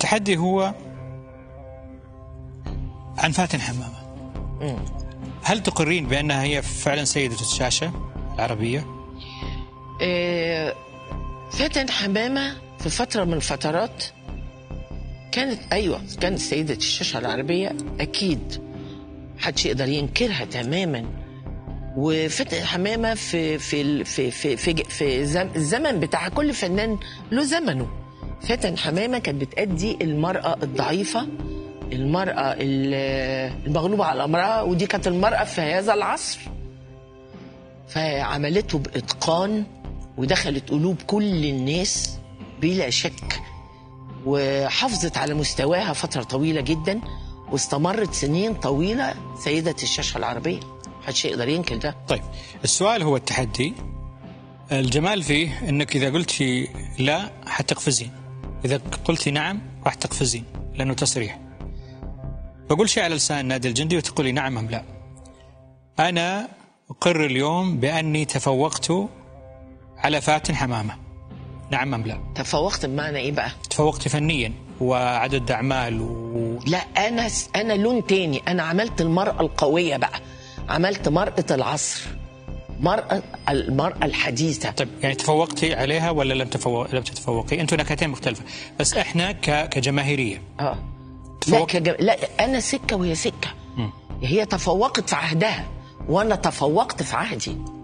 التحدي هو عن فاتن حمامه هل تقرين بانها هي فعلا سيده الشاشه العربيه؟ آه، فاتن حمامة في فترة من الفترات كانت أيوة كانت سيدة الشاشة العربية أكيد محدش يقدر ينكرها تماما وفاتن حمامة في في ال- في في في, في زم الزمن بتاع كل فنان له زمنه فاتن حمامة كانت بتأدي المرأة الضعيفة المرأة ال- المغلوبة على أمرها ودي كانت المرأة في هذا العصر فعملته بإتقان ودخلت قلوب كل الناس بلا شك وحافظت على مستواها فترة طويلة جدا واستمرت سنين طويلة سيدة الشاشة العربية محدش يقدر ينكر ده طيب السؤال هو التحدي الجمال فيه انك اذا قلتي لا حتقفزين اذا قلتي نعم راح تقفزين لانه تصريح بقول شيء على لسان نادي الجندي وتقولي نعم ام لا انا اقر اليوم باني تفوقت على فاتن حمامه نعم ام لا تفوقت بمعنى ايه بقى؟ تفوقت فنيا وعدد اعمال و... لا انا انا لون تاني انا عملت المرأة القوية بقى عملت مرأة العصر مرأة المرأة الحديثة طيب يعني تفوقتي عليها ولا لم تفوق لم تتفوقي؟ انتم نكهتين مختلفه، بس احنا ك... كجماهيريه اه لا, تفوق- كجم... لا انا سكه وهي سكه هي تفوقت في عهدها وانا تفوقت في عهدي